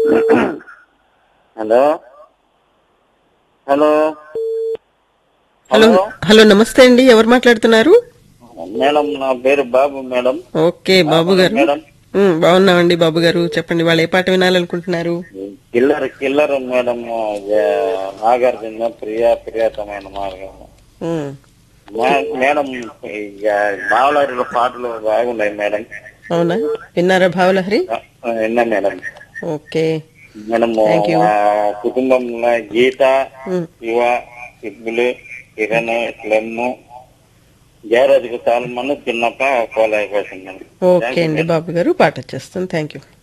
Hello hello hello hello నమస్తే అండి ఎవరు మాట్లాడుతున్నారు మేడం నా పేరు బాబు మేడం ఓకే బాబు గారు మేడం ఉమ్, బాగున్నామండి బాబు గారు చెప్పండి వాళ్ళు ఏ పాట వినాలనుకుంటున్నారు కిల్లర్ కిల్లర్ మేడం ఏ, నాగార్జున ప్రియా ప్రియతమైన మార్గం ఉమ్, మే- మేడం ఇక బావలారిలో పాటలు బాగున్నాయి మేడం అవునా విన్నారా భావలహరి ఆ, విన్నా madam okay madam Thank you. ఆ, కుటుంబంలో గీత ఉమ్, శివ సిబ్బులు కిరణ్ లెమ్ము జయరాజుకు సాల్మన్ చిన్నప్ప కోలాయి కోసం మేడం ఓకే అండి బాబు గారు పాట వచ్చేస్తుంది థ్యాంక్ యూ